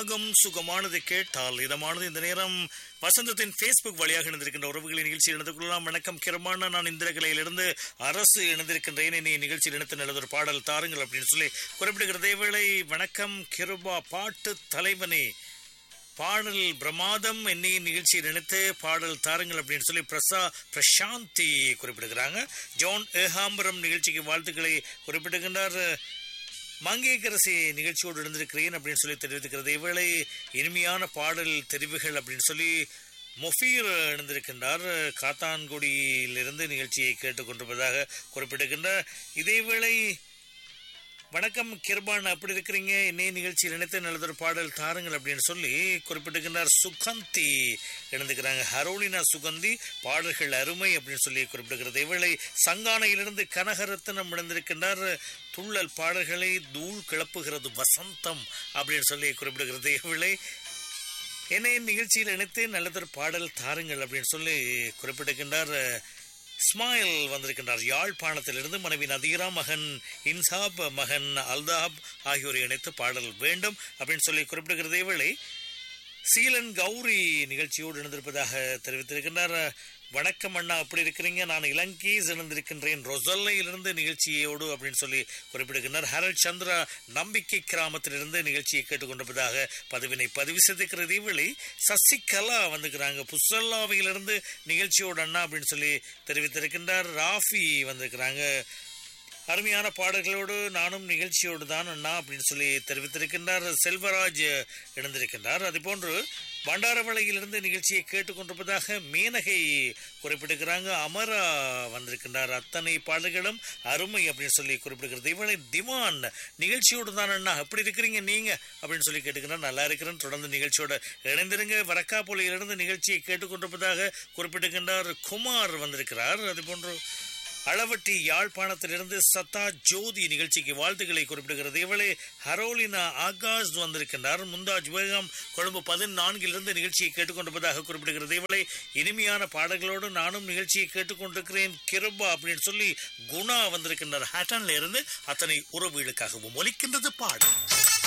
ராகம் சுகமானது கேட்டால் இதமானது இந்த நேரம் வசந்தத்தின் ஃபேஸ்புக் வழியாக இணைந்திருக்கின்ற உறவுகளின் நிகழ்ச்சியில் இணைந்து கொள்ளலாம் வணக்கம் கிரமான நான் இந்திரகலையிலிருந்து அரசு இணைந்திருக்கின்றேன் இனி நிகழ்ச்சியில் இணைத்து நல்லதொரு பாடல் தாருங்கள் அப்படின்னு சொல்லி குறிப்பிடுகிற வேளை வணக்கம் கிருபா பாட்டு தலைவனே பாடல் பிரமாதம் என்னை நிகழ்ச்சியில் நினைத்து பாடல் தாருங்கள் அப்படின்னு சொல்லி பிரசா பிரசாந்தி குறிப்பிடுகிறாங்க ஜான் ஏகாம்பரம் நிகழ்ச்சிக்கு வாழ்த்துக்களை குறிப்பிடுகின்றார் மங்கேக்கரசி நிகழ்ச்சியோடு இருந்திருக்கிறேன் அப்படின்னு சொல்லி தெரிவித்துக்கிறது இவளை இனிமையான பாடல் தெரிவுகள் அப்படின்னு சொல்லி மொஃபீர் இணைந்திருக்கின்றார் காத்தான்குடியிலிருந்து நிகழ்ச்சியை கேட்டுக்கொண்டிருப்பதாக குறிப்பிட்டிருக்கின்றார் இதேவேளை வணக்கம் கிருபான் அப்படி இருக்கிறீங்க என்னைய நிகழ்ச்சியில் நினைத்து நல்லதொரு பாடல் தாருங்கள் அப்படின்னு சொல்லி குறிப்பிட்டிருக்கின்றார் சுகந்தி இணைந்துக்கிறாங்க ஹரோலினா சுகந்தி பாடல்கள் அருமை அப்படின்னு சொல்லி குறிப்பிடுகிறது இவளை சங்கானையிலிருந்து கனகரத்னம் இணைந்திருக்கின்றார் துள்ளல் பாடல்களை தூள் கிளப்புகிறது வசந்தம் அப்படின்னு சொல்லி குறிப்பிடுகிறது இவளை என்னை நிகழ்ச்சியில் இணைத்து நல்லதொரு பாடல் தாருங்கள் அப்படின்னு சொல்லி குறிப்பிட்டிருக்கின்றார் இஸ்மாயில் வந்திருக்கின்றார் யாழ்ப்பாணத்திலிருந்து மனைவி நதீரா மகன் இன்சாப் மகன் அல்தாப் ஆகியோரை இணைத்து பாடல் வேண்டும் அப்படின்னு சொல்லி குறிப்பிடுகிறது வேளை சீலன் கௌரி நிகழ்ச்சியோடு இணைந்திருப்பதாக தெரிவித்திருக்கின்றார் வணக்கம் அண்ணா அப்படி இருக்கிறீங்க நான் இலங்கேஸ் இணைந்திருக்கின்றேன் ரொசல்லையிலிருந்து நிகழ்ச்சியோடு அப்படின்னு சொல்லி குறிப்பிடுகின்றார் ஹரல் சந்திரா நம்பிக்கை கிராமத்திலிருந்து நிகழ்ச்சியை கேட்டுக்கொண்டிருப்பதாக பதிவினை பதிவு செய்திருக்கிறது இவளை சசிகலா வந்துக்கிறாங்க புசல்லாவையிலிருந்து நிகழ்ச்சியோடு அண்ணா அப்படின்னு சொல்லி தெரிவித்திருக்கின்றார் ராஃபி வந்திருக்கிறாங்க அருமையான பாடல்களோடு நானும் நிகழ்ச்சியோடு தான் அண்ணா அப்படின்னு சொல்லி தெரிவித்திருக்கின்றார் செல்வராஜ் இணைந்திருக்கின்றார் அதுபோன்று பண்டாரவளையிலிருந்து நிகழ்ச்சியை கேட்டுக்கொண்டிருப்பதாக மீனகை குறிப்பிட்டிருக்கிறாங்க அமரா வந்திருக்கின்றார் அத்தனை பாடல்களும் அருமை அப்படின்னு சொல்லி குறிப்பிடுகிறது இவளை திவான் நிகழ்ச்சியோடு தான் அண்ணா அப்படி இருக்கிறீங்க நீங்க அப்படின்னு சொல்லி கேட்டுக்கிறார் நல்லா இருக்கிறேன் தொடர்ந்து நிகழ்ச்சியோட இணைந்திருங்க வரக்காப்பொலியிலிருந்து நிகழ்ச்சியை கேட்டுக்கொண்டிருப்பதாக குறிப்பிட்டிருக்கின்றார் குமார் வந்திருக்கிறார் அதுபோன்று அளவட்டி யாழ்ப்பாணத்திலிருந்து சத்தா ஜோதி நிகழ்ச்சிக்கு வாழ்த்துக்களை குறிப்பிடுகிறது இவளே ஹரோலினா ஆகாஷ் வந்திருக்கின்றார் முந்தாஜ் பேகம் கொழும்பு பதினான்கிலிருந்து நிகழ்ச்சியை கேட்டுக்கொண்டிருப்பதாக குறிப்பிடுகிறது இவளை இனிமையான பாடல்களோடு நானும் நிகழ்ச்சியை கேட்டுக்கொண்டிருக்கிறேன் கிருபா அப்படின்னு சொல்லி குணா வந்திருக்கின்றார் ஹேட்டன்ல இருந்து அத்தனை உறவுகளுக்காகவும் ஒலிக்கின்றது பாடல்